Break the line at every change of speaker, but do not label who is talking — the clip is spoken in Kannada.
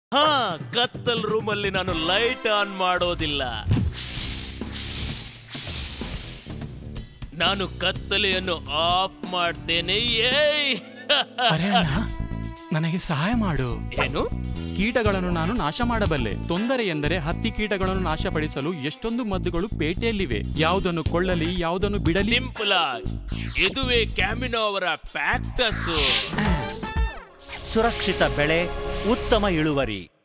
ಹಾ ಕತ್ತಲ್ ರೂಮಲ್ಲಿ ನಾನು ಲೈಟ್ ಆನ್ ಮಾಡೋದಿಲ್ಲ ನಾನು ಕತ್ತಲೆಯನ್ನು ಆಫ್ ಮಾಡ್ತೇನೆ ಏಯ್
ಅರೆ ಅಣ್ಣ ನನಗೆ ಸಹಾಯ ಮಾಡು
ಏನು
ಕೀಟಗಳನ್ನು ನಾನು ನಾಶ ಮಾಡಬಲ್ಲೆ ತೊಂದರೆ ಎಂದರೆ ಹತ್ತಿ ಕೀಟಗಳನ್ನು ನಾಶಪಡಿಸಲು ಎಷ್ಟೊಂದು ಮದ್ದುಗಳು ಪೇಟೆಯಲ್ಲಿವೆ ಯಾವುದನ್ನು ಕೊಳ್ಳಲಿ ಯಾವುದನ್ನು ಬಿಡಲಿ
ಸಿಂಪಲ್ ಆಗಿ ಇದುವೇ ಕ್ಯಾಮಿನೋ ಅವರ ಪ್ಯಾಕ್ಟಸ್
ಸುರಕ್ಷಿತ ಬೆಳೆ ಉತ್ತಮ ಇಳುವರಿ